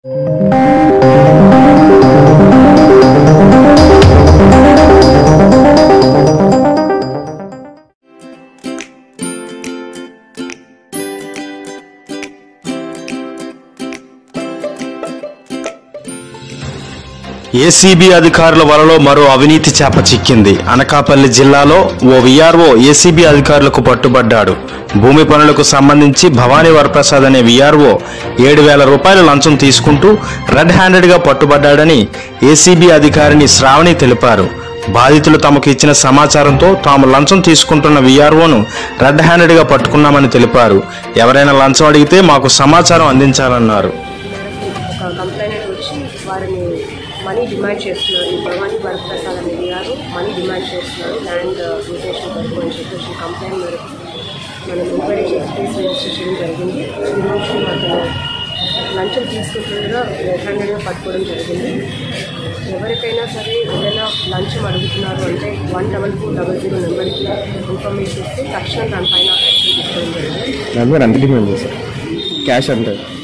ACB అధికారుల వలలో మరో అవినీతి చేప చిక్కింది అనకాపల్లి జిల్లాలో ఓ విఆర్ఓ ఏసీబీ అధికారులకు పట్టుబడ్డాడు భూమి పనులకు సంబంధించి భవానీ వరప్రసాద్ అనే విఆర్ఓ ఏడు వేల రూపాయల లంచం తీసుకుంటూ రెడ్ హ్యాండెడ్గా పట్టుబడ్డాడని ఏసీబీ అధికారిని శ్రావణి తెలిపారు బాధితులు తమకు ఇచ్చిన సమాచారంతో తాము లంచం తీసుకుంటున్న విఆర్ఓను రెడ్ హ్యాండెడ్గా పట్టుకున్నామని తెలిపారు ఎవరైనా లంచం అడిగితే మాకు సమాచారం అందించాలన్నారు ఒక కంప్లైంట్ వచ్చి వారిని మనీ డిమాండ్ చేస్తున్నారు ఈ భవానీ వరప్రసాద్ అనే గారు మనీ డిమాండ్ చేస్తున్నారు ల్యాండ్ రిజిస్ట్రేషన్ వరకు అని చెప్పేసి కంప్లైంట్ మేరకు మనం ఎంక్వైరీ చేసి కేసు రిజిస్టర్ చేయడం జరిగింది ఈ రోజు అతను లంచం తీసుకుంటుండగా రెడ్ హ్యాండెడ్గా పట్టుకోవడం జరిగింది ఎవరికైనా సరే ఏదైనా లంచం అడుగుతున్నారు అంటే one double four double zero నెంబర్కి ఇన్ఫర్మేషన్ ఇస్తే తక్షణం దానిపైన యాక్షన్ తీసుకోవడం జరిగింది దాని మీద ఎంత డిమాండ్ చేశారు క్యాష్ అంటే